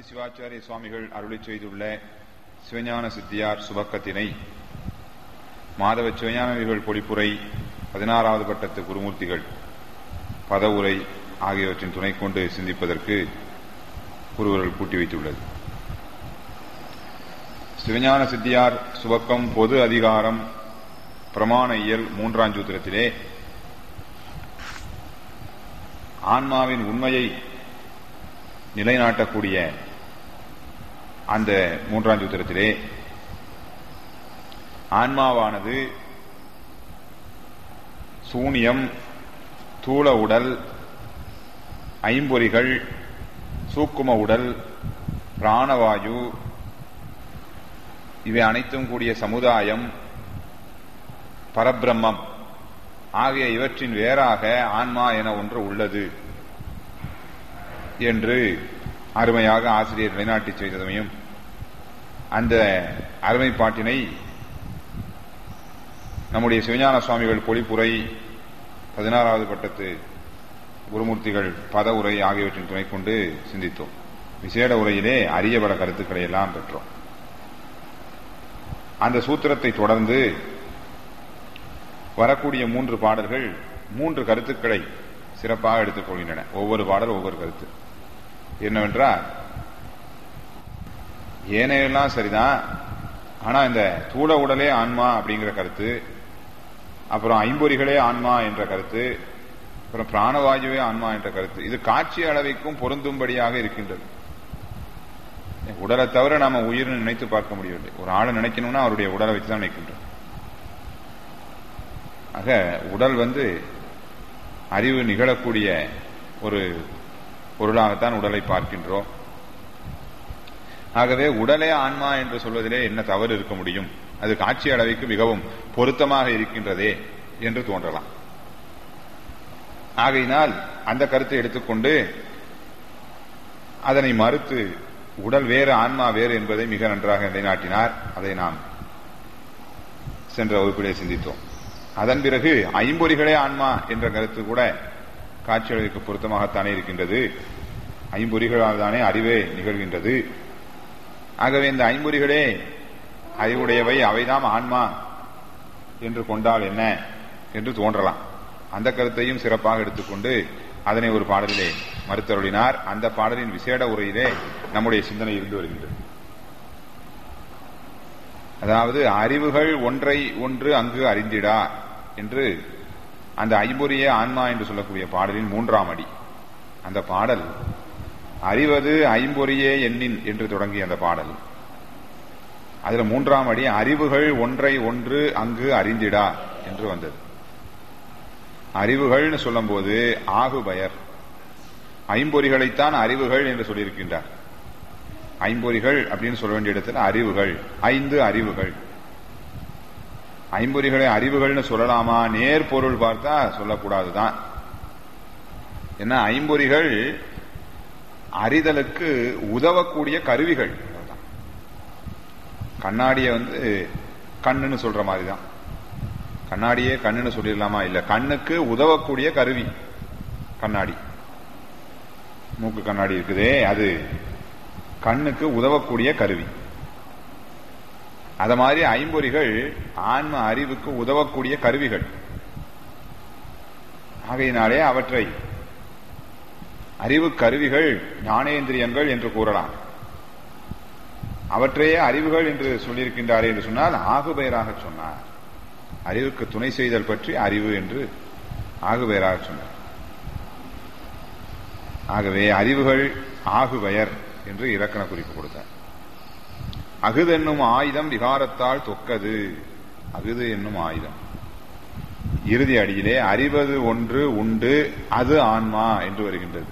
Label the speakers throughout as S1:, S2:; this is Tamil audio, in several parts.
S1: அருணந்தி சிவாச்சாரிய சுவாமிகள் அருளி செய்துள்ள சிவஞான சித்தியார் சுபக்கத்தினை மாதவ சிவஞானிகள் பொழிப்புரை பதினாறாவது பட்டத்து குருமூர்த்திகள் பதவுரை ஆகியவற்றின் துணை கொண்டு சிந்திப்பதற்கு குருவர்கள் கூட்டி வைத்துள்ளது சிவஞான சித்தியார் சுபக்கம் பொது அதிகாரம் பிரமாண இயல் மூன்றாம் சூத்திரத்திலே ஆன்மாவின் உண்மையை நிலைநாட்டக்கூடிய அந்த மூன்றாம் சூத்திரத்திலே ஆன்மாவானது சூனியம் தூள உடல் ஐம்பொறிகள் சூக்கும உடல் பிராணவாயு இவை அனைத்தும் கூடிய சமுதாயம் பரபிரம்மம் ஆகிய இவற்றின் வேறாக ஆன்மா என ஒன்று உள்ளது என்று அருமையாக ஆசிரியர் நிலைநாட்டி செய்ததையும் அந்த அருமைப்பாட்டினை நம்முடைய சிவஞான சுவாமிகள் பொழிப்புரை பதினாறாவது பட்டத்து குருமூர்த்திகள் பத உரை ஆகியவற்றின் துணை கொண்டு சிந்தித்தோம் விசேட உரையிலே அரிய பல கருத்துக்களை எல்லாம் பெற்றோம் அந்த சூத்திரத்தை தொடர்ந்து வரக்கூடிய மூன்று பாடல்கள் மூன்று கருத்துக்களை சிறப்பாக எடுத்துக் கொள்கின்றன ஒவ்வொரு பாடல் ஒவ்வொரு கருத்து என்னவென்றால் ஏனையெல்லாம் சரிதான் ஆனா இந்த தூள உடலே ஆன்மா அப்படிங்கிற கருத்து அப்புறம் ஐம்பொறிகளே ஆன்மா என்ற கருத்து அப்புறம் பிராணவாயுவே ஆன்மா என்ற கருத்து இது காட்சி அளவைக்கும் பொருந்தும்படியாக இருக்கின்றது உடலை தவிர நாம உயிர் நினைத்து பார்க்க முடியவில்லை ஒரு ஆளை நினைக்கணும்னா அவருடைய உடலை வச்சுதான் நினைக்கின்றோம் ஆக உடல் வந்து அறிவு நிகழக்கூடிய ஒரு பொருளாகத்தான் உடலை பார்க்கின்றோம் ஆகவே உடலே ஆன்மா என்று சொல்வதிலே என்ன தவறு இருக்க முடியும் அது காட்சி அளவைக்கு மிகவும் பொருத்தமாக இருக்கின்றதே என்று தோன்றலாம் ஆகையினால் அந்த கருத்தை எடுத்துக்கொண்டு அதனை மறுத்து உடல் வேறு ஆன்மா வேறு என்பதை மிக நன்றாக நிலைநாட்டினார் அதை நாம் சென்ற வகுப்பிலே சிந்தித்தோம் அதன் பிறகு ஐம்பொறிகளே ஆன்மா என்ற கருத்து கூட காட்சியளவிற்கு பொருத்தமாகத்தானே இருக்கின்றது ஐம்பொறிகளால் தானே அறிவே நிகழ்கின்றது ஆகவே இந்த ஐம்பொறிகளே அறிவுடையவை அவைதாம் ஆன்மா என்று கொண்டால் என்ன என்று தோன்றலாம் அந்த கருத்தையும் சிறப்பாக எடுத்துக்கொண்டு அதனை ஒரு பாடலிலே மறுத்தருளினார் அந்த பாடலின் விசேட உரையிலே நம்முடைய சிந்தனை இருந்து வருகின்றது அதாவது அறிவுகள் ஒன்றை ஒன்று அங்கு அறிந்திடா என்று அந்த ஐம்பொறியே ஆன்மா என்று சொல்லக்கூடிய பாடலின் மூன்றாம் அடி அந்த பாடல் அறிவது ஐம்பொறியே எண்ணின் என்று தொடங்கிய அந்த பாடல் அதுல மூன்றாம் அடி அறிவுகள் ஒன்றை ஒன்று அங்கு அறிந்திடா என்று வந்தது அறிவுகள்னு சொல்லும் போது ஆகுபயர் ஐம்பொறிகளைத்தான் அறிவுகள் என்று சொல்லியிருக்கின்றார் ஐம்பொறிகள் அப்படின்னு சொல்ல வேண்டிய இடத்துல அறிவுகள் ஐந்து அறிவுகள் ஐம்பொறிகளை அறிவுகள்னு சொல்லலாமா நேர் பொருள் பார்த்தா சொல்லக்கூடாதுதான் ஏன்னா ஐம்பொறிகள் அறிதலுக்கு உதவக்கூடிய கருவிகள் கண்ணாடிய வந்து கண்ணுன்னு சொல்ற மாதிரி தான் கண்ணாடியே கண்ணுன்னு சொல்லிடலாமா இல்ல கண்ணுக்கு உதவக்கூடிய கருவி கண்ணாடி மூக்கு கண்ணாடி இருக்குதே அது கண்ணுக்கு உதவக்கூடிய கருவி அத மாதிரி ஐம்பொறிகள் ஆன்ம அறிவுக்கு உதவக்கூடிய கருவிகள் ஆகையினாலே அவற்றை அறிவு கருவிகள் ஞானேந்திரியங்கள் என்று கூறலாம் அவற்றையே அறிவுகள் என்று சொல்லியிருக்கின்றாரே என்று சொன்னால் ஆகுபெயராக சொன்னார் அறிவுக்கு துணை செய்தல் பற்றி அறிவு என்று ஆகுபெயராக சொன்னார் ஆகவே அறிவுகள் ஆகுபெயர் என்று இலக்கண குறிப்பு கொடுத்தார் அகுது என்னும் ஆயுதம் விகாரத்தால் தொக்கது அகுது என்னும் ஆயுதம் இறுதி அடியிலே அறிவது ஒன்று உண்டு அது ஆன்மா என்று வருகின்றது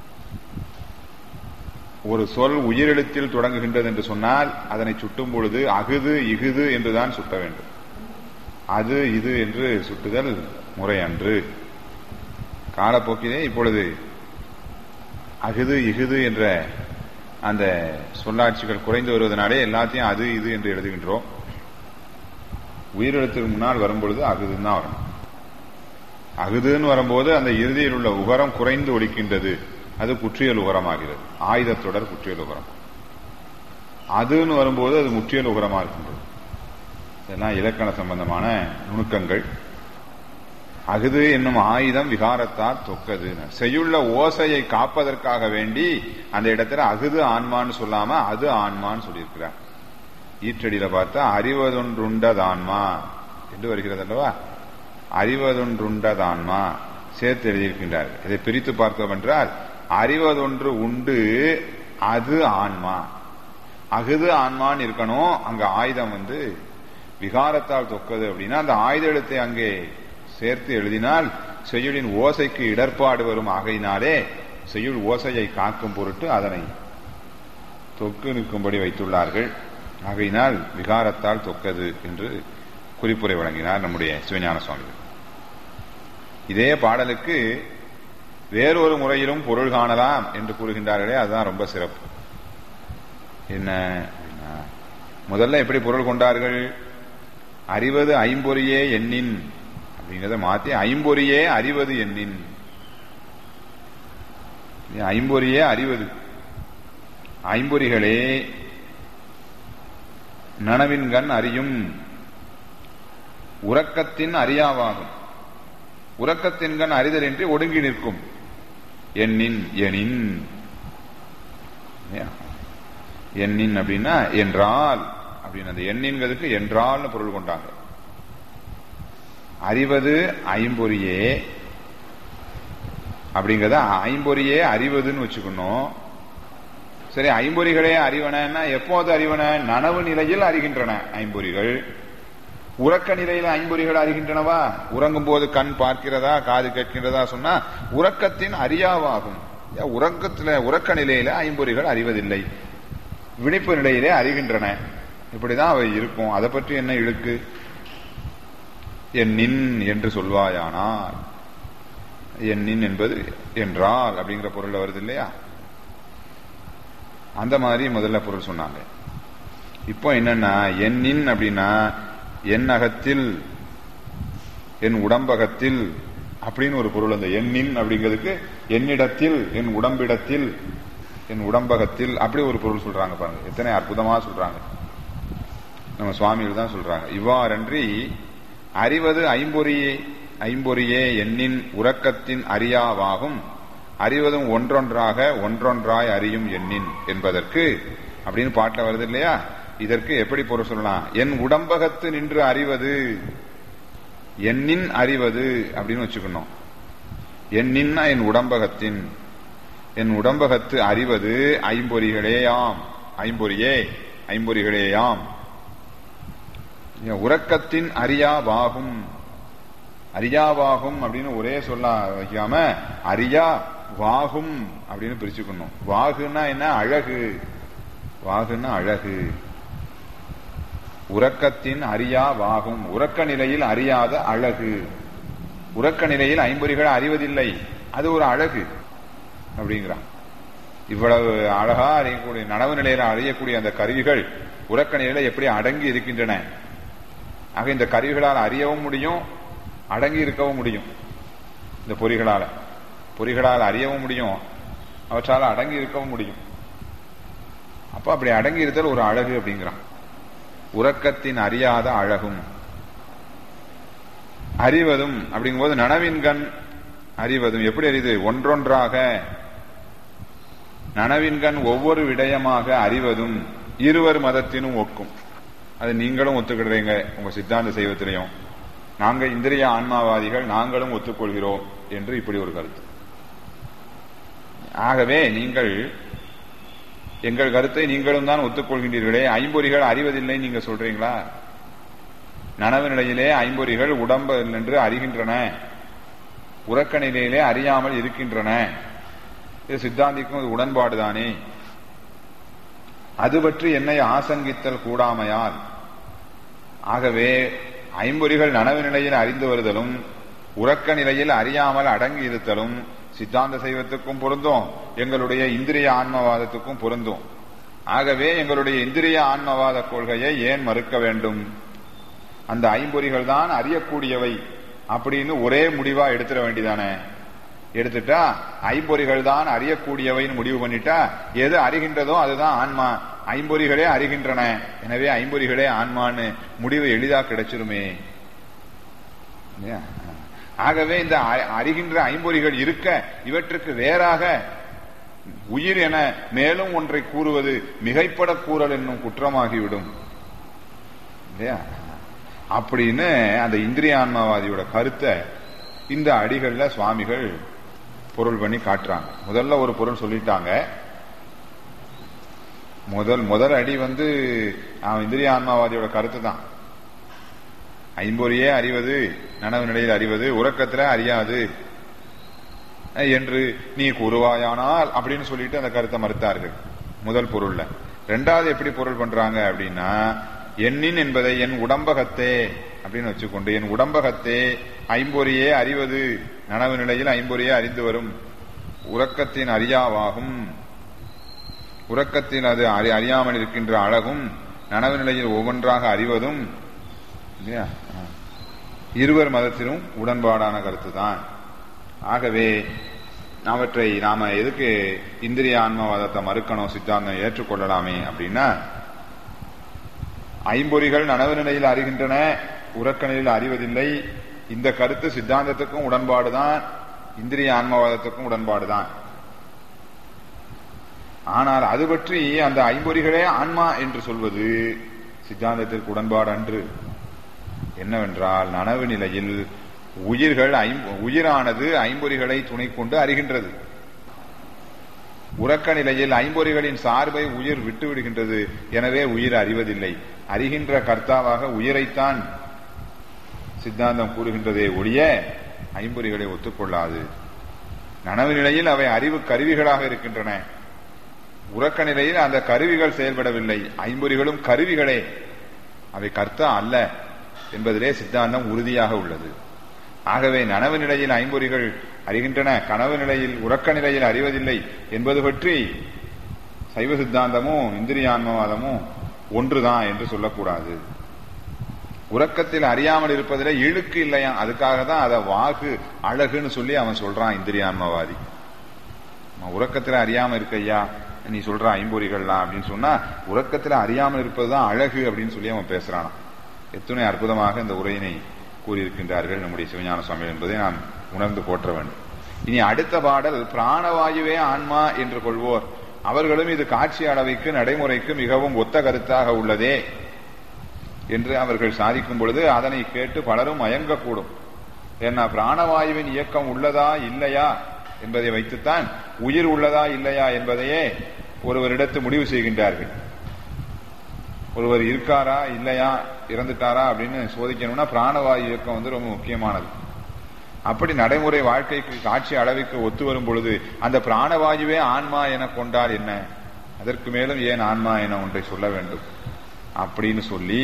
S1: ஒரு சொல் உயிரெழுத்தில் தொடங்குகின்றது என்று சொன்னால் அதனை சுட்டும் பொழுது அகுது இகுது என்றுதான் சுட்ட வேண்டும் அது இது என்று சுட்டுதல் முறை அன்று காலப்போக்கிலே இப்பொழுது அகுது இகுது என்ற அந்த சொல்லாட்சிகள் குறைந்து வருவதனாலே எல்லாத்தையும் அது இது என்று எழுதுகின்றோம் உயிரிழத்துக்கு முன்னால் வரும்பொழுது அகுதுன்னு தான் வரணும் அகுதுன்னு வரும்போது அந்த இறுதியில் உள்ள உகரம் குறைந்து ஒழிக்கின்றது அது குற்றியல் உகரமாகிறது ஆயுதத்தொடர் குற்றியல் உகரம் அதுன்னு வரும்போது அது முற்றியல் உகரமா இருக்கின்றது இதெல்லாம் இலக்கண சம்பந்தமான நுணுக்கங்கள் அகுது என்னும் ஆயுதம் விகாரத்தால் தொக்கது செய்யுள்ள ஓசையை காப்பதற்காக வேண்டி அந்த இடத்துல அகுது ஆன்மான்னு சொல்லாம அது ஆன்மான்னு சொல்லியிருக்கிறார் ஈற்றடியில பார்த்தா அறிவதொன்றுண்டதான்மா என்று வருகிறது அல்லவா அறிவதொன்றுண்டதான்மா சேர்த்து எழுதியிருக்கின்றார் இதை பிரித்து பார்த்தோம் என்றால் அறிவதொன்று உண்டு அது ஆன்மா அகுது ஆன்மான்னு இருக்கணும் அங்க ஆயுதம் வந்து விகாரத்தால் தொக்கது அப்படின்னா அந்த ஆயுத எழுத்தை அங்கே சேர்த்து எழுதினால் செய்யுளின் ஓசைக்கு இடர்பாடு வரும் ஆகையினாலே செய்யுள் ஓசையை காக்கும் பொருட்டு அதனை தொக்கு நிற்கும்படி வைத்துள்ளார்கள் ஆகையினால் விகாரத்தால் தொக்கது என்று குறிப்புரை வழங்கினார் நம்முடைய சிவஞான சுவாமிகள் இதே பாடலுக்கு வேறொரு முறையிலும் பொருள் காணலாம் என்று கூறுகின்றார்களே அதுதான் ரொம்ப சிறப்பு என்ன அப்படின்னா முதல்ல எப்படி பொருள் கொண்டார்கள் அறிவது ஐம்பொறியே எண்ணின் அப்படிங்கிறத மாத்தி ஐம்பொறியே அறிவது எண்ணின் ஐம்பொறியே அறிவது ஐம்பொறிகளே நனவின்கண் அறியும் உறக்கத்தின் அறியாவாகும் உறக்கத்தின்கண் அறிதலின்றி ஒடுங்கி நிற்கும் எண்ணின் எனின் எண்ணின் அப்படின்னா என்றால் அப்படின்னு அந்த எண்ணின்கிறதுக்கு என்றால்னு பொருள் கொண்டாங்க அறிவது ஐம்பொறியே அப்படிங்கறத ஐம்பொறியே அறிவதுன்னு வச்சுக்கணும் சரி ஐம்பொறிகளே அறிவன எப்போது அறிவன நனவு நிலையில் அறிகின்றன ஐம்பொறிகள் உறக்க நிலையில் ஐம்பொறிகள் அறிகின்றனவா உறங்கும் போது கண் பார்க்கிறதா காது கேட்கின்றதா சொன்னா உறக்கத்தின் அறியாவாகும் உறக்கத்துல உறக்க நிலையில ஐம்பொறிகள் அறிவதில்லை விழிப்பு நிலையிலே அறிகின்றன இப்படிதான் அவை இருக்கும் அதை பற்றி என்ன இழுக்கு என் நின் என்று சொல்வாயானால் என் நின் என்பது என்றால் அப்படிங்கிற பொருள் வருது இல்லையா அந்த மாதிரி முதல்ல பொருள் சொன்னாங்க இப்போ என்னன்னா என் நின் அப்படின்னா என் அகத்தில் என் உடம்பகத்தில் அப்படின்னு ஒரு பொருள் அந்த எண்ணின் அப்படிங்கிறதுக்கு என்னிடத்தில் என் உடம்பிடத்தில் என் உடம்பகத்தில் அப்படி ஒரு பொருள் சொல்றாங்க பாருங்க எத்தனை அற்புதமா சொல்றாங்க நம்ம சுவாமிகள் தான் சொல்றாங்க இவ்வாறன்றி அறிவது ஐம்பொறியே ஐம்பொறியே எண்ணின் உறக்கத்தின் அறியாவாகும் அறிவதும் ஒன்றொன்றாக ஒன்றொன்றாய் அறியும் எண்ணின் என்பதற்கு அப்படின்னு பாட்டில் வருது இல்லையா இதற்கு எப்படி பொருள் சொல்லலாம் என் உடம்பகத்து நின்று அறிவது எண்ணின் அறிவது அப்படின்னு வச்சுக்கணும் எண்ணின்னா என் உடம்பகத்தின் என் உடம்பகத்து அறிவது ஐம்பொறிகளேயாம் ஐம்பொறியே ஐம்பொறிகளேயாம் உறக்கத்தின் அறியாவாகும் அறியாவாகும் அப்படின்னு ஒரே சொல்ல வைக்காம அறியா வாகும் அப்படின்னு பிரிச்சுக்கணும் வாகுன்னா என்ன அழகு வாகுன்னா அழகு உறக்கத்தின் அறியா வாகும் உறக்க நிலையில் அறியாத அழகு உறக்க நிலையில் ஐம்பொறிகள் அறிவதில்லை அது ஒரு அழகு அப்படிங்கிறான் இவ்வளவு அழகா அறியக்கூடிய நனவு நிலையில அறியக்கூடிய அந்த கருவிகள் உறக்க நிலையில எப்படி அடங்கி இருக்கின்றன ஆக இந்த கருவிகளால் அறியவும் முடியும் அடங்கி இருக்கவும் முடியும் இந்த பொறிகளால பொறிகளால் அறியவும் முடியும் அவற்றால் அடங்கி இருக்கவும் முடியும் அப்ப அப்படி அடங்கி இருத்தல் ஒரு அழகு அப்படிங்கிறான் உறக்கத்தின் அறியாத அழகும் அறிவதும் அப்படிங்கும்போது நனவின்கண் அறிவதும் எப்படி அறியுது ஒன்றொன்றாக நனவின்கண் ஒவ்வொரு விடயமாக அறிவதும் இருவர் மதத்தினும் ஒக்கும் அது நீங்களும் ஒத்துக்கிடுறீங்க உங்க சித்தாந்த செய்வத்திலையும் நாங்க இந்திரிய ஆன்மாவாதிகள் நாங்களும் ஒத்துக்கொள்கிறோம் என்று இப்படி ஒரு கருத்து ஆகவே நீங்கள் எங்கள் கருத்தை நீங்களும் தான் ஒத்துக்கொள்கின்றீர்களே ஐம்பொறிகள் அறிவதில்லை நீங்க சொல்றீங்களா நனவு நிலையிலே ஐம்பொறிகள் உடம்பு என்று அறிகின்றன உறக்க நிலையிலே அறியாமல் இருக்கின்றன இது சித்தாந்திக்கும் இது உடன்பாடுதானே அது பற்றி என்னை ஆசங்கித்தல் கூடாமையால் ஆகவே ஐம்பொறிகள் நனவு நிலையில் அறிந்து வருதலும் உறக்க நிலையில் அறியாமல் அடங்கி இருத்தலும் சித்தாந்த சைவத்துக்கும் பொருந்தும் எங்களுடைய இந்திரிய ஆன்மவாதத்துக்கும் பொருந்தும் ஆகவே எங்களுடைய இந்திரிய ஆன்மவாத கொள்கையை ஏன் மறுக்க வேண்டும் அந்த ஐம்பொறிகள் தான் அறியக்கூடியவை அப்படின்னு ஒரே முடிவா எடுத்துட வேண்டிதானே எடுத்துட்டா ஐம்பொறிகள் தான் அறியக்கூடியவைன்னு முடிவு பண்ணிட்டா எது அறிகின்றதோ அதுதான் ஆன்மா ஐம்பொறிகளே அறிகின்றன எனவே ஐம்பொறிகளே ஆன்மான்னு முடிவு எளிதா கிடைச்சிருமே இல்லையா? ஆகவே இந்த அ- அறிகின்ற ஐம்பொறிகள் இருக்க இவற்றுக்கு வேறாக உயிர் என மேலும் ஒன்றை கூறுவது மிகைப்பட கூறல் என்னும் குற்றமாகிவிடும் இல்லையா அப்படின்னு அந்த இந்திரிய ஆன்மாவாதியோட கருத்தை இந்த அடிகள்ல சுவாமிகள் பொருள் பண்ணி காட்டுறாங்க முதல்ல ஒரு பொருள் சொல்லிட்டாங்க முதல் முதல் அடி வந்து அவன் இந்திரிய ஆன்மாவாதியோட கருத்து தான் ஐம்பொறியே அறிவது நனவு நிலையில் அறிவது உறக்கத்துல அறியாது என்று நீ கூறுவாயானால் அப்படின்னு சொல்லிட்டு அந்த கருத்தை மறுத்தார்கள் முதல் பொருள்ல ரெண்டாவது எப்படி பொருள் பண்றாங்க அப்படின்னா எண்ணின் என்பதை என் உடம்பகத்தே அப்படின்னு வச்சுக்கொண்டு என் உடம்பகத்தே ஐம்பொறியே அறிவது நனவு நிலையில் ஐம்பொறியே அறிந்து வரும் உறக்கத்தின் அறியாவாகும் உறக்கத்தில் அது அறி- அறியாமல் இருக்கின்ற அழகும் நனவு நிலையில் ஒவ்வொன்றாக அறிவதும் இல்லையா ஆ. இருவர் மதத்திலும் உடன்பாடான கருத்து தான் ஆகவே அவற்றை நாம எதுக்கு இந்திரிய ஆன்மவாதத்தை மறுக்கணும் சித்தாந்தம் ஏற்றுக்கொள்ளலாமே அப்படின்னா ஐம்பொறிகள் நனவு நிலையில் அறிகின்றன உறக்க நிலையில் அறிவதில்லை இந்த கருத்து சித்தாந்தத்துக்கும் உடன்பாடுதான் இந்திரிய ஆன்மவாதத்துக்கும் உடன்பாடுதான் ஆனால் அது பற்றி அந்த ஐம்பொறிகளே ஆன்மா என்று சொல்வது சித்தாந்தத்திற்கு உடன்பாடு அன்று என்னவென்றால் நனவு நிலையில் உயிர்கள் ஐம்- உயிரானது ஐம்பொறிகளை துணை கொண்டு அறிகின்றது உறக்க நிலையில் ஐம்பொறிகளின் சார்பை உயிர் விட்டு விடுகின்றது எனவே உயிர் அறிவதில்லை அறிகின்ற கர்த்தாவாக உயிரைத்தான் சித்தாந்தம் கூறுகின்றதே ஒழிய ஐம்பொறிகளை ஒத்துக்கொள்ளாது நனவு நிலையில் அவை அறிவு கருவிகளாக இருக்கின்றன உறக்க நிலையில் அந்த கருவிகள் செயல்படவில்லை ஐம்பொறிகளும் கருவிகளே அவை கர்த்தா அல்ல என்பதிலே சித்தாந்தம் உறுதியாக உள்ளது ஆகவே நனவு நிலையில் ஐம்பொறிகள் அறிகின்றன கனவு நிலையில் உறக்க நிலையில் அறிவதில்லை என்பது பற்றி சைவ சித்தாந்தமும் இந்திரியான்மவாதமும் ஒன்றுதான் என்று சொல்லக்கூடாது உறக்கத்தில் அறியாமல் இருப்பதிலே இழுக்கு இல்லையா அதுக்காக தான் அதை வாகு அழகுன்னு சொல்லி அவன் சொல்றான் இந்திரியான்மவாதி நம்ம உறக்கத்துல அறியாம இருக்கையா நீ சொல்ற ஐம்பொறிகள்லாம் அப்படின்னு சொன்னா உறக்கத்துல அறியாமல் இருப்பதுதான் அழகு அப்படின்னு சொல்லி அவன் பேசுறான் எத்தனை அற்புதமாக இந்த உரையினை கூறியிருக்கின்றார்கள் நம்முடைய சிவஞான சுவாமி என்பதை நாம் உணர்ந்து போற்ற வேண்டும் இனி அடுத்த பாடல் பிராணவாயுவே ஆன்மா என்று கொள்வோர் அவர்களும் இது காட்சி அளவைக்கு நடைமுறைக்கு மிகவும் ஒத்த கருத்தாக உள்ளதே என்று அவர்கள் சாதிக்கும் பொழுது அதனை கேட்டு பலரும் மயங்கக்கூடும் ஏன்னா பிராணவாயுவின் இயக்கம் உள்ளதா இல்லையா என்பதை வைத்துத்தான் உயிர் உள்ளதா இல்லையா என்பதையே ஒருவரிடத்து முடிவு செய்கின்றார்கள் ஒருவர் இருக்காரா இல்லையா இறந்துட்டாரா அப்படின்னு சோதிக்கணும்னா பிராணவாயு இயக்கம் வந்து ரொம்ப முக்கியமானது அப்படி நடைமுறை வாழ்க்கைக்கு காட்சி அளவுக்கு ஒத்து வரும் பொழுது அந்த பிராணவாயுவே ஆன்மா என கொண்டால் என்ன அதற்கு மேலும் ஏன் ஆன்மா என ஒன்றை சொல்ல வேண்டும் அப்படின்னு சொல்லி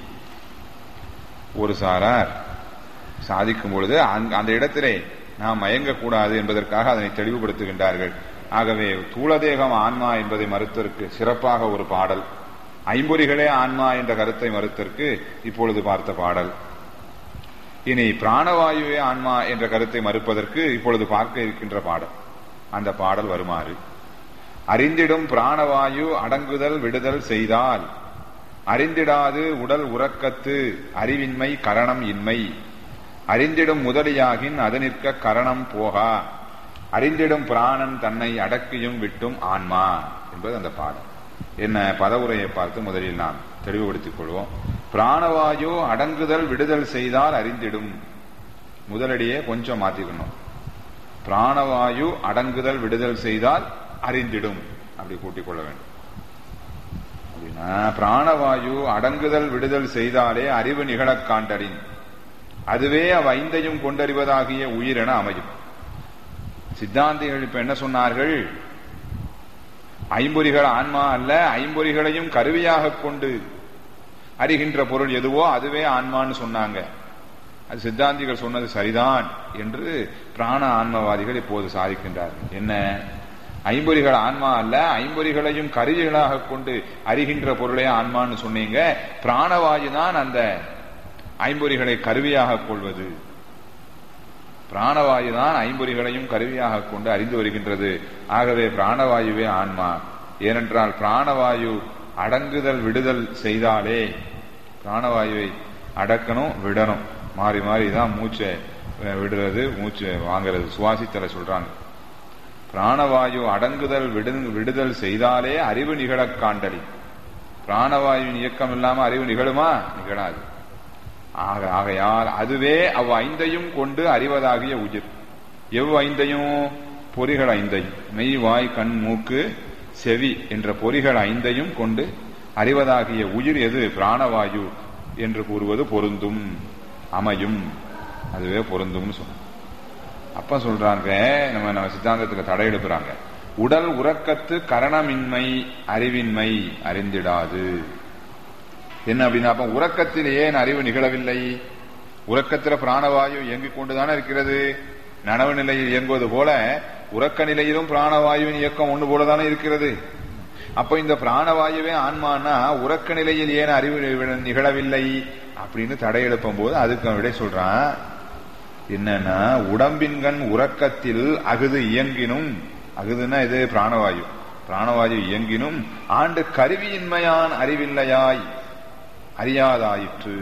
S1: ஒரு சாரார் சாதிக்கும் பொழுது அங்க- அந்த இடத்திலே நாம் மயங்கக்கூடாது என்பதற்காக அதனை தெளிவுபடுத்துகின்றார்கள் ஆகவே தூளதேகம் ஆன்மா என்பதை மறுத்தற்கு சிறப்பாக ஒரு பாடல் ஐம்பொறிகளே ஆன்மா என்ற கருத்தை மறுத்தற்கு இப்பொழுது பார்த்த பாடல் இனி பிராணவாயுவே ஆன்மா என்ற கருத்தை மறுப்பதற்கு இப்பொழுது பார்க்க இருக்கின்ற பாடல் அந்த பாடல் வருமாறு அறிந்திடும் பிராணவாயு அடங்குதல் விடுதல் செய்தால் அறிந்திடாது உடல் உறக்கத்து அறிவின்மை கரணம் இன்மை அறிந்திடும் முதலியாகின் அது நிற்க கரணம் போகா அறிந்திடும் பிராணன் தன்னை அடக்கியும் விட்டும் ஆன்மா என்பது அந்த பாடல் என்ன பதவுரையை பார்த்து முதலில் நாம் தெளிவுபடுத்திக் கொள்வோம் பிராணவாயு அடங்குதல் விடுதல் செய்தால் அறிந்திடும் முதலடியே கொஞ்சம் மாத்திக்கணும் பிராணவாயு அடங்குதல் விடுதல் செய்தால் அறிந்திடும் அப்படி கூட்டிக் கொள்ள வேண்டும் அப்படின்னா பிராணவாயு அடங்குதல் விடுதல் செய்தாலே அறிவு நிகழக் காண்டலின் அதுவே அவ்வைந்தையும் கொண்டறிவதாகிய உயிர் என அமையும் சித்தாந்திகள் இப்ப என்ன சொன்னார்கள் ஐம்பொறிகள் ஆன்மா அல்ல ஐம்பொறிகளையும் கருவியாக கொண்டு அறிகின்ற பொருள் எதுவோ அதுவே ஆன்மான்னு சொன்னாங்க அது சித்தாந்திகள் சொன்னது சரிதான் என்று பிராண ஆன்மவாதிகள் இப்போது சாதிக்கின்றார்கள் என்ன ஐம்பொறிகள் ஆன்மா அல்ல ஐம்பொறிகளையும் கருவிகளாக கொண்டு அறிகின்ற பொருளே ஆன்மான்னு சொன்னீங்க பிராணவாயு தான் அந்த ஐம்பொறிகளை கருவியாக கொள்வது பிராணவாயு தான் ஐம்பொறிகளையும் கருவியாக கொண்டு அறிந்து வருகின்றது ஆகவே பிராணவாயுவே ஆன்மா ஏனென்றால் பிராணவாயு அடங்குதல் விடுதல் செய்தாலே பிராணவாயுவை அடக்கணும் விடணும் மாறி மாறி தான் மூச்சை அஹ், விடுறது மூச்சு வாங்குறது சுவாசித்தலை சொல்றாங்க பிராணவாயு அடங்குதல் விடு- விடுதல் செய்தாலே அறிவு நிகழக் காண்டலி பிராணவாயுவின் இயக்கம் இல்லாம அறிவு நிகழுமா நிகழாது ஆக ஆகையால் அதுவே அவ் ஐந்தையும் கொண்டு அறிவதாகிய உயிர் எவ் ஐந்தையும் பொறிகள் ஐந்தையும் மெய் வாய் கண் மூக்கு செவி என்ற பொறிகள் ஐந்தையும் கொண்டு அறிவதாகிய உயிர் எது பிராணவாயு என்று கூறுவது பொருந்தும் அமையும் அதுவே பொருந்தும்னு சொன்ன அப்ப சொல்றாங்க நம்ம நம்ம சித்தாந்தத்துல தடை எடுக்கிறாங்க உடல் உறக்கத்து கரணமின்மை அறிவின்மை அறிந்திடாது என்ன அப்படின்னா அப்ப உறக்கத்தில் ஏன் அறிவு நிகழவில்லை உறக்கத்துல பிராணவாயு இயங்கிக் கொண்டுதானே இருக்கிறது நனவு நிலையில் இயங்குவது போல உறக்க நிலையிலும் பிராணவாயுவின் இயக்கம் ஒன்று போலதானே இருக்கிறது அப்ப இந்த பிராணவாயுவே ஆன்மானா உறக்க நிலையில் ஏன் அறிவு நிகழ- நிகழவில்லை அப்படின்னு தடை எழுப்பும் போது அதுக்கு அவன் விடை சொல்றான் என்னன்னா உடம்பின்கண் உறக்கத்தில் அகுது இயங்கினும் அகுதுன்னா இது பிராணவாயு பிராணவாயு இயங்கினும் ஆண்டு கருவியின்மையான் அறிவில்லையாய் அறியாதாயிற்று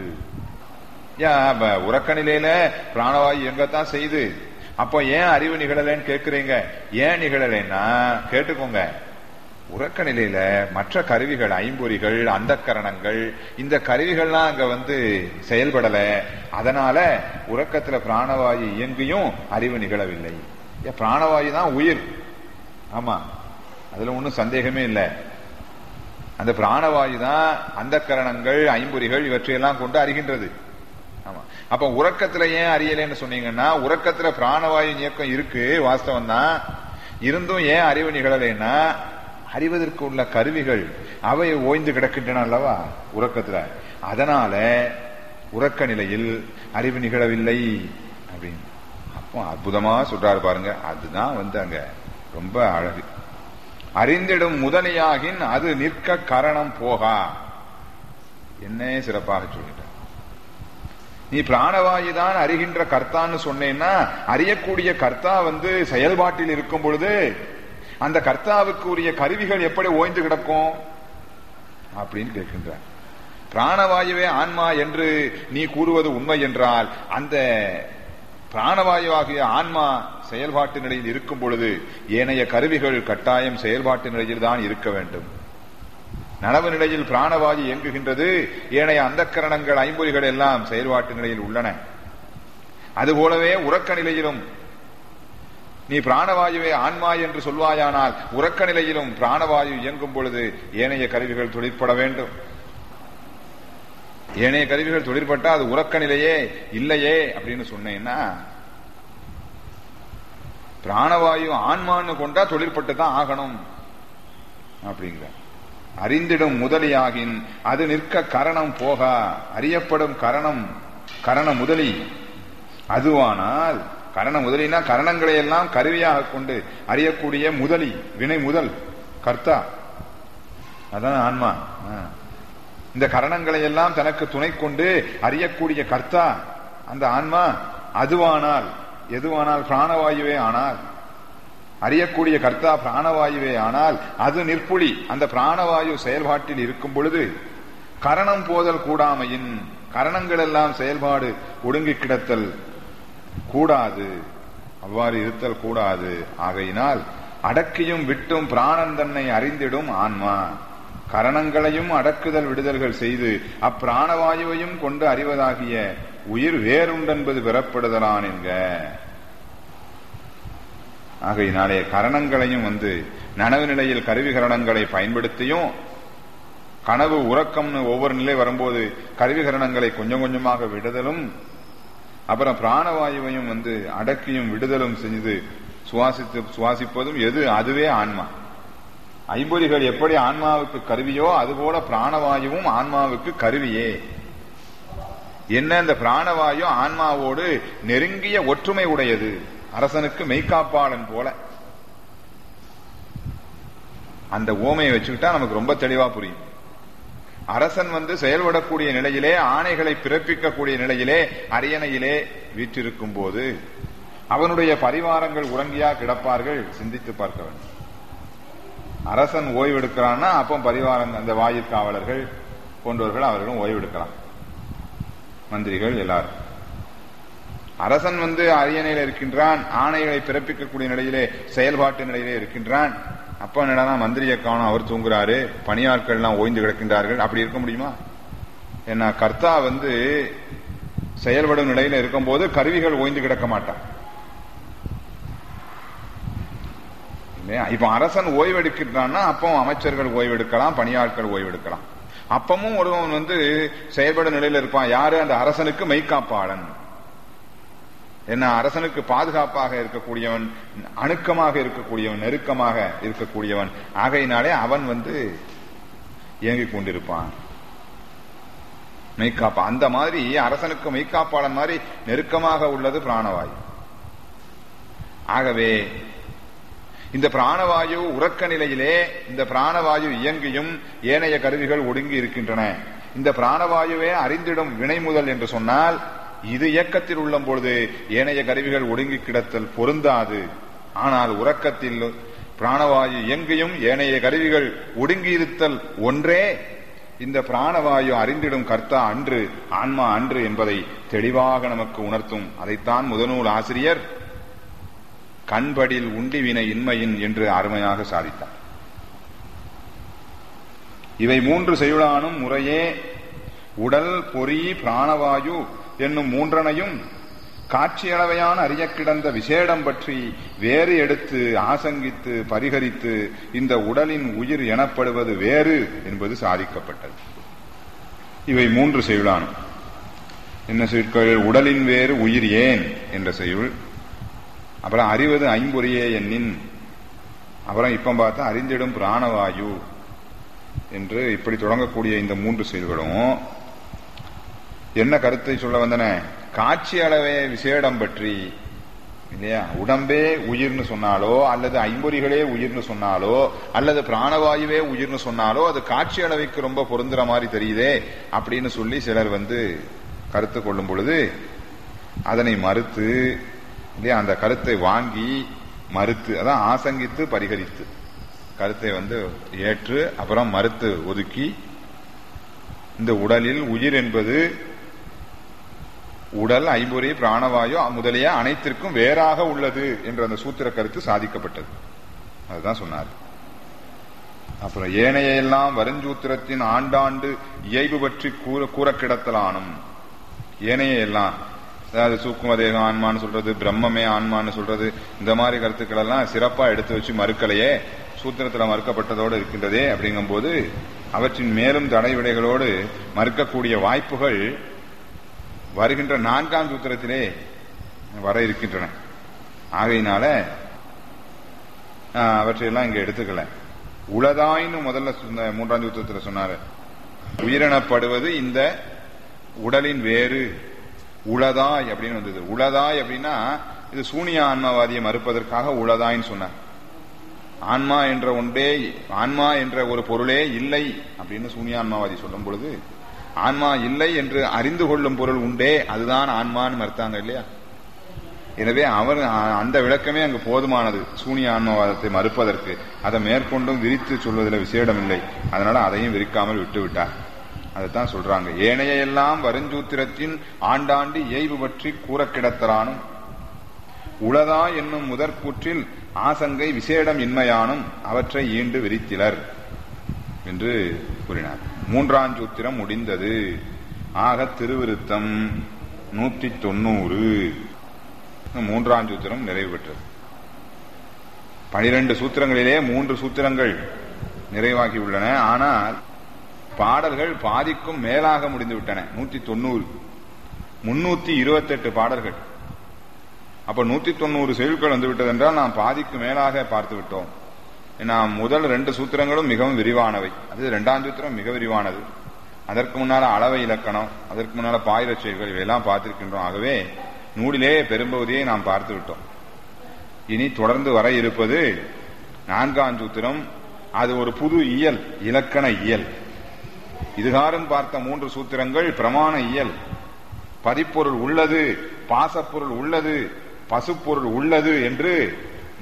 S1: ஏன் அப்ப உறக்க நிலையில பிராணவாயு இயங்கத்தான் செய்து அப்போ ஏன் அறிவு நிகழலைன்னு கேக்குறீங்க ஏன் நிகழலைன்னா கேட்டுக்கோங்க உறக்க நிலையில மற்ற கருவிகள் ஐம்பொறிகள் அந்தக்கரணங்கள் இந்த கருவிகள்லாம் அங்க வந்து செயல்படல அதனால உறக்கத்துல பிராணவாயு இயங்கியும் அறிவு நிகழவில்லை ஏன் பிராணவாயு தான் உயிர் ஆமா அதுல ஒன்றும் சந்தேகமே இல்லை அந்த பிராணவாயு தான் அந்த கரணங்கள் ஐம்பொறிகள் இவற்றையெல்லாம் கொண்டு அறிகின்றது ஆமா அப்ப உறக்கத்துல ஏன் அறியலைன்னு சொன்னீங்கன்னா உறக்கத்துல பிராணவாயு இயக்கம் இருக்கு வாஸ்தவம் தான் இருந்தும் ஏன் அறிவு நிகழலைன்னா அறிவதற்கு உள்ள கருவிகள் அவை ஓய்ந்து கிடக்கின்றன அல்லவா உறக்கத்துல அதனால உறக்க நிலையில் அறிவு நிகழவில்லை அப்படின்னு அப்போ அற்புதமா சொல்றாரு பாருங்க அதுதான் வந்து அங்க ரொம்ப அழகு அறிந்திடும் முதலியாகின் அது நிற்க கரணம் போகா என்ன சிறப்பாக சொல்லிட்ட நீ பிராணவாயு தான் அறிகின்ற கர்த்தான்னு சொன்னேன்னா அறியக்கூடிய கர்த்தா வந்து செயல்பாட்டில் இருக்கும் பொழுது அந்த கர்த்தாவுக்கு உரிய கருவிகள் எப்படி ஓய்ந்து கிடக்கும் அப்படின்னு கேட்கின்றார் பிராணவாயுவே ஆன்மா என்று நீ கூறுவது உண்மை என்றால் அந்த பிராணவாயுவாகிய ஆன்மா செயல்பாட்டு நிலையில் இருக்கும் பொழுது ஏனைய கருவிகள் கட்டாயம் செயல்பாட்டு நிலையில் தான் இருக்க வேண்டும் நனவு நிலையில் பிராணவாயு இயங்குகின்றது ஏனைய அந்தக்கரணங்கள் ஐம்பொறிகள் எல்லாம் செயல்பாட்டு நிலையில் உள்ளன அதுபோலவே உறக்க நிலையிலும் நீ பிராணவாயுவே ஆன்மா என்று சொல்வாயானால் உறக்க நிலையிலும் பிராணவாயு இயங்கும் பொழுது ஏனைய கருவிகள் தொழிற்பட வேண்டும் ஏனைய கருவிகள் தொழிற்பட்டா அது உறக்க நிலையே இல்லையே அப்படின்னு சொன்னேன்னா பிராணவாயு ஆன்மான்னு கொண்டா தொழிற்பட்டு தான் ஆகணும் அப்படிங்கிற அறிந்திடும் முதலியாகின் அது நிற்க கரணம் போகா அறியப்படும் கரணம் கரண முதலி அதுவானால் கரண முதலினா கரணங்களை எல்லாம் கருவியாக கொண்டு அறியக்கூடிய முதலி வினை முதல் கர்த்தா அதான் ஆன்மா ஆ. இந்த கரணங்களை எல்லாம் தனக்கு துணை கொண்டு அறியக்கூடிய கர்த்தா அந்த ஆன்மா அதுவானால் எதுவானால் பிராணவாயுவே ஆனால் அறியக்கூடிய கர்த்தா பிராணவாயுவே ஆனால் அது நிற்புலி அந்த பிராணவாயு செயல்பாட்டில் இருக்கும் பொழுது கரணம் போதல் கூடாமையின் கரணங்கள் எல்லாம் செயல்பாடு ஒடுங்கி கிடத்தல் கூடாது அவ்வாறு இருத்தல் கூடாது ஆகையினால் அடக்கியும் விட்டும் பிராணன் தன்னை அறிந்திடும் ஆன்மா கரணங்களையும் அடக்குதல் விடுதல்கள் செய்து அப்பிராணவாயுவையும் கொண்டு அறிவதாகிய உயிர் வேறுண்டென்பது பெறப்படுதலான் என்க ஆகையினாலே கரணங்களையும் வந்து நனவு நிலையில் கருவி கரணங்களை பயன்படுத்தியும் கனவு உறக்கம்னு ஒவ்வொரு நிலை வரும்போது கருவி கரணங்களை கொஞ்சம் கொஞ்சமாக விடுதலும் அப்புறம் பிராணவாயுவையும் வந்து அடக்கியும் விடுதலும் செய்து சுவாசித்து சுவாசிப்பதும் எது அதுவே ஆன்மா ஐம்பொறிகள் எப்படி ஆன்மாவுக்கு கருவியோ அதுபோல பிராணவாயுவும் ஆன்மாவுக்கு கருவியே என்ன இந்த பிராணவாயு ஆன்மாவோடு நெருங்கிய ஒற்றுமை உடையது அரசனுக்கு மெய்காப்பாளன் போல அந்த ஓமையை வச்சுக்கிட்டா நமக்கு ரொம்ப தெளிவா புரியும் அரசன் வந்து செயல்படக்கூடிய நிலையிலே ஆணைகளை பிறப்பிக்கக்கூடிய நிலையிலே அரியணையிலே வீற்றிருக்கும் போது அவனுடைய பரிவாரங்கள் உறங்கியா கிடப்பார்கள் சிந்தித்து பார்க்க வேண்டும் அரசன் ஓய்வெடுக்கிறான்னா அப்போ பரிவாரம் அந்த வாயிற்காவலர்கள் போன்றவர்கள் அவர்களும் ஓய்வெடுக்கலாம் மந்திரிகள் எல்லாரும் அரசன் வந்து அரியணையில இருக்கின்றான் ஆணைகளை பிறப்பிக்கக்கூடிய நிலையிலே செயல்பாட்டு நிலையிலே இருக்கின்றான் அப்ப என்னடா மந்திரியை காணும் அவர் தூங்குறாரு பணியாட்கள் எல்லாம் ஓய்ந்து கிடக்கின்றார்கள் அப்படி இருக்க முடியுமா ஏன்னா கர்த்தா வந்து செயல்படும் நிலையில இருக்கும்போது கருவிகள் ஓய்ந்து கிடக்க மாட்டான் இல்லையா இப்ப அரசன் ஓய்வெடுக்கிறான்னா அப்போ அமைச்சர்கள் ஓய்வெடுக்கலாம் பணியாட்கள் ஓய்வெடுக்கலாம் அப்பமும் ஒருவன் வந்து செயல்படும் நிலையில இருப்பான் யாரு அந்த அரசனுக்கு மெய்காப்பாளன் என்ன அரசனுக்கு பாதுகாப்பாக இருக்கக்கூடியவன் அணுக்கமாக இருக்கக்கூடியவன் நெருக்கமாக இருக்கக்கூடியவன் ஆகையினாலே அவன் வந்து இயங்கிக் கொண்டிருப்பான் மெய்காப்பா அந்த மாதிரி அரசனுக்கு மெய்காப்பாளன் மாதிரி நெருக்கமாக உள்ளது பிராணவாயு ஆகவே இந்த பிராணவாயு உறக்க நிலையிலே இந்த பிராணவாயு இயங்கியும் ஏனைய கருவிகள் ஒடுங்கி இருக்கின்றன இந்த பிராணவாயுவே அறிந்திடும் வினை முதல் என்று சொன்னால் இது இயக்கத்தில் உள்ள பொழுது ஏனைய கருவிகள் ஒடுங்கி கிடத்தல் பொருந்தாது ஆனால் உறக்கத்தில் பிராணவாயு இயங்கியும் ஏனைய கருவிகள் ஒடுங்கியிருத்தல் ஒன்றே இந்த பிராணவாயு அறிந்திடும் கர்த்தா அன்று ஆன்மா அன்று என்பதை தெளிவாக நமக்கு உணர்த்தும் அதைத்தான் முதநூல் ஆசிரியர் கண்படில் உண்டிவினை இன்மையின் என்று அருமையாக சாதித்தார் இவை மூன்று செய்யுளானும் முறையே உடல் பொறி பிராணவாயு என்னும் மூன்றனையும் காட்சியளவையான அறிய கிடந்த விசேடம் பற்றி வேறு எடுத்து ஆசங்கித்து பரிகரித்து இந்த உடலின் உயிர் எனப்படுவது வேறு என்பது சாதிக்கப்பட்டது இவை மூன்று செய்யுளானும் என்ன சொற்கள் உடலின் வேறு உயிர் ஏன் என்ற செய்யுள் அப்புறம் அறிவது ஐம்பொறியே எண்ணின் அப்புறம் இப்ப பார்த்தா அறிந்திடும் பிராணவாயு என்று இப்படி தொடங்கக்கூடிய இந்த மூன்று செயல்களும் என்ன கருத்தை சொல்ல வந்தன காட்சி அளவே விசேடம் பற்றி இல்லையா உடம்பே உயிர்னு சொன்னாலோ அல்லது ஐம்பொறிகளே உயிர்னு சொன்னாலோ அல்லது பிராணவாயுவே உயிர்னு சொன்னாலோ அது காட்சி அளவைக்கு ரொம்ப பொருந்துற மாதிரி தெரியுதே அப்படின்னு சொல்லி சிலர் வந்து கருத்து கொள்ளும் பொழுது அதனை மறுத்து இல்லையா அந்த கருத்தை வாங்கி மறுத்து அதான் ஆசங்கித்து பரிகரித்து கருத்தை வந்து ஏற்று அப்புறம் மறுத்து ஒதுக்கி இந்த உடலில் உயிர் என்பது உடல் ஐம்பொறி பிராணவாயு முதலிய அனைத்திற்கும் வேறாக உள்ளது என்ற அந்த சூத்திர கருத்து சாதிக்கப்பட்டது அதுதான் சொன்னார் அப்புறம் ஏனைய எல்லாம் வருஞ்சூத்திரத்தின் ஆண்டாண்டு இயல்பு பற்றி கூற கூற கிடத்தலானும் ஏனைய எல்லாம் அதாவது சூக்கும தேகம் ஆன்மான்னு சொல்றது பிரம்மமே ஆன்மான்னு சொல்றது இந்த மாதிரி கருத்துக்கள் எல்லாம் சிறப்பா எடுத்து வச்சு மறுக்கலையே சூத்திரத்தில் மறுக்கப்பட்டதோடு இருக்கின்றதே அப்படிங்கும்போது அவற்றின் மேலும் தடை விடைகளோடு மறுக்கக்கூடிய வாய்ப்புகள் வருகின்ற நான்காம் சூத்திரத்திலே வர இருக்கின்றன ஆகையினால அவற்றையெல்லாம் இங்க எடுத்துக்கல உளதாயின்னு முதல்ல மூன்றாம் சூத்திரத்தில் சொன்னாரு உயிரினப்படுவது இந்த உடலின் வேறு உளதாய் அப்படின்னு வந்தது உளதாய் அப்படின்னா இது சூனிய ஆன்மாவாதியை மறுப்பதற்காக உளதாய்ன்னு சொன்னார் ஆன்மா என்ற ஒன்றே ஆன்மா என்ற ஒரு பொருளே இல்லை அப்படின்னு சூனிய ஆன்மாவாதி சொல்லும் பொழுது ஆன்மா இல்லை என்று அறிந்து கொள்ளும் பொருள் உண்டே அதுதான் ஆன்மான்னு மறுத்தாங்க இல்லையா எனவே அவர் அந்த விளக்கமே அங்கு போதுமானது சூனிய ஆன்மவாதத்தை மறுப்பதற்கு அதை மேற்கொண்டும் விரித்து சொல்வதில் விசேடம் இல்லை அதனால அதையும் விரிக்காமல் விட்டு விட்டார் அதைத்தான் சொல்றாங்க ஏனைய எல்லாம் வருஞ்சூத்திரத்தின் ஆண்டாண்டு இயல்பு பற்றி கூற கிடத்தலானும் உளதா என்னும் முதற்கூற்றில் ஆசங்கை விசேடம் இன்மையானும் அவற்றை ஈண்டு விரித்திலர் என்று கூறினார் மூன்றாம் சூத்திரம் முடிந்தது ஆக திருவிருத்தம் நூற்றி தொண்ணூறு மூன்றாம் சூத்திரம் நிறைவு பெற்றது பனிரெண்டு சூத்திரங்களிலே மூன்று சூத்திரங்கள் நிறைவாகி உள்ளன ஆனால் பாடல்கள் பாதிக்கும் மேலாக முடிந்து விட்டன நூத்தி தொண்ணூறு முன்னூத்தி இருபத்தெட்டு பாடல்கள் அப்ப நூத்தி தொண்ணூறு செயல்கள் வந்து விட்டது என்றால் நாம் பாதிக்கு மேலாக பார்த்து விட்டோம் நாம் முதல் ரெண்டு சூத்திரங்களும் மிகவும் விரிவானவை அது இரண்டாம் சூத்திரம் மிக விரிவானது அதற்கு முன்னால அளவை இலக்கணம் அதற்கு முன்னால பாயிர செயல்கள் இவையெல்லாம் பார்த்திருக்கின்றோம் ஆகவே நூலிலே பெரும்பகுதியை நாம் பார்த்து விட்டோம் இனி தொடர்ந்து வர இருப்பது நான்காம் சூத்திரம் அது ஒரு புது இயல் இலக்கண இயல் இதுகாரும் பார்த்த மூன்று சூத்திரங்கள் பிரமாண இயல் பதிப்பொருள் உள்ளது பாசப்பொருள் உள்ளது பசுப்பொருள் உள்ளது என்று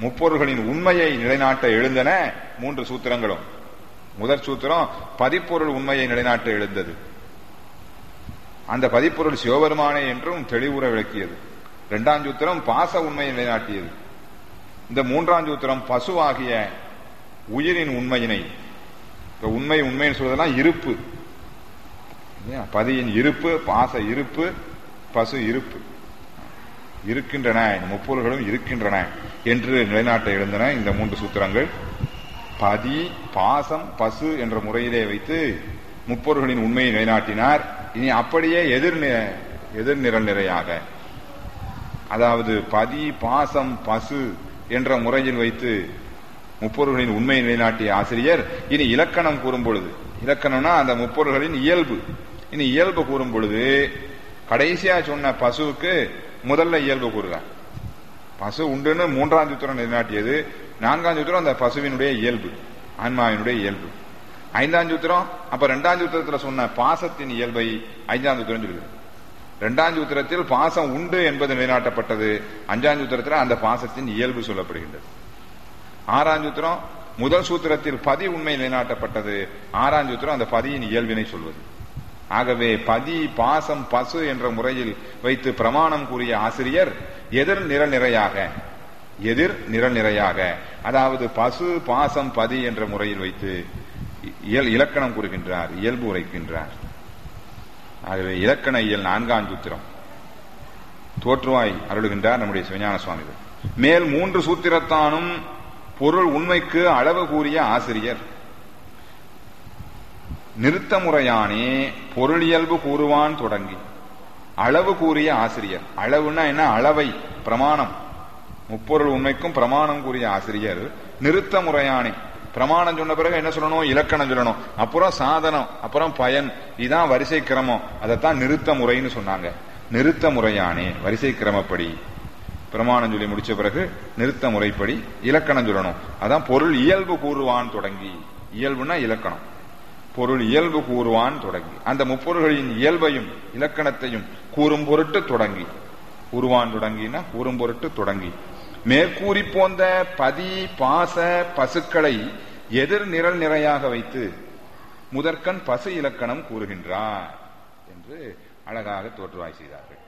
S1: முப்பொருள்களின் உண்மையை நிலைநாட்ட எழுந்தன மூன்று சூத்திரங்களும் முதற் சூத்திரம் பதிப்பொருள் உண்மையை நிலைநாட்ட எழுந்தது அந்த பதிப்பொருள் சிவபெருமானே என்றும் தெளிவுற விளக்கியது இரண்டாம் சூத்திரம் பாச உண்மையை நிலைநாட்டியது இந்த மூன்றாம் சூத்திரம் பசுவாகிய உயிரின் உண்மையினை இப்ப உண்மை உண்மைன்னு சொல்றதெல்லாம் இருப்பு இல்லையா? பதியின் இருப்பு பாச இருப்பு பசு இருப்பு இருக்கின்றன இந்த முப்பொருள்களும் இருக்கின்றன என்று நிலைநாட்ட எழுந்தன இந்த மூன்று சூத்திரங்கள் பதி பாசம் பசு என்ற முறையிலே வைத்து முப்பொருள்களின் உண்மையை நிலைநாட்டினார் இனி அப்படியே எதிர் எதிர்நிரல் நிறையாக அதாவது பதி பாசம் பசு என்ற முறையில் வைத்து முப்பொருள்களின் உண்மையை நிலைநாட்டிய ஆசிரியர் இனி இலக்கணம் கூறும் பொழுது இலக்கணம்னா அந்த முப்பொருள்களின் இயல்பு இனி இயல்பு கூறும் பொழுது கடைசியா சொன்ன பசுவுக்கு முதல்ல இயல்பு கூறுகிறார் பசு உண்டுன்னு மூன்றாம் சூத்திரம் நிலைநாட்டியது நான்காம் சூத்திரம் அந்த பசுவினுடைய இயல்பு ஆன்மாவினுடைய இயல்பு ஐந்தாம் சூத்திரம் அப்ப ரெண்டாம் சூத்திரத்துல சொன்ன பாசத்தின் இயல்பை ஐந்தாம் சூத்திரம் சொல்லுது இரண்டாம் சூத்திரத்தில் பாசம் உண்டு என்பது நிலைநாட்டப்பட்டது அஞ்சாம் சூத்திரத்தில் அந்த பாசத்தின் இயல்பு சொல்லப்படுகின்றது ஆறாம் சூத்திரம் முதல் சூத்திரத்தில் பதி உண்மை நிலைநாட்டப்பட்டது ஆறாம் சூத்திரம் அந்த பதியின் இயல்பினை சொல்வது ஆகவே பதி பாசம் பசு என்ற முறையில் வைத்து பிரமாணம் கூறிய ஆசிரியர் எதிர் நிரல் நிறையாக எதிர் நிரல் நிறையாக அதாவது பசு பாசம் பதி என்ற முறையில் வைத்து இயல் இலக்கணம் கூறுகின்றார் இயல்பு உரைக்கின்றார் ஆகவே இலக்கண இயல் நான்காம் சூத்திரம் தோற்றுவாய் அருளுகின்றார் நம்முடைய சிவஞான சுவாமிகள் மேல் மூன்று சூத்திரத்தானும் பொருள் உண்மைக்கு அளவு கூறிய ஆசிரியர் நிறுத்த முறையானே பொருள் இயல்பு கூறுவான் தொடங்கி அளவு கூறிய ஆசிரியர் அளவுன்னா என்ன அளவை பிரமாணம் முப்பொருள் உண்மைக்கும் பிரமாணம் கூறிய ஆசிரியர் நிறுத்த முறையானே பிரமாணம் சொன்ன பிறகு என்ன சொல்லணும் இலக்கணம் சொல்லணும் அப்புறம் சாதனம் அப்புறம் பயன் இதான் வரிசை கிரமம் அதைத்தான் நிறுத்த முறைன்னு சொன்னாங்க நிறுத்த முறையானே வரிசை கிரமப்படி பிரமாணம் சொல்லி முடிச்ச பிறகு நிறுத்த முறைப்படி இலக்கணம் சொல்லணும் அதான் பொருள் இயல்பு கூறுவான் தொடங்கி இயல்புனா இலக்கணம் பொருள் இயல்பு கூறுவான் தொடங்கி அந்த முப்பொருள்களின் இயல்பையும் இலக்கணத்தையும் கூறும் பொருட்டு தொடங்கி கூறுவான் தொடங்கினா கூறும் பொருட்டு தொடங்கி மேற்கூறி போந்த பதி பாச பசுக்களை எதிர் நிரல் நிறையாக வைத்து முதற்கண் பசு இலக்கணம் கூறுகின்றார் என்று அழகாக தோற்றுவாய் செய்தார்கள்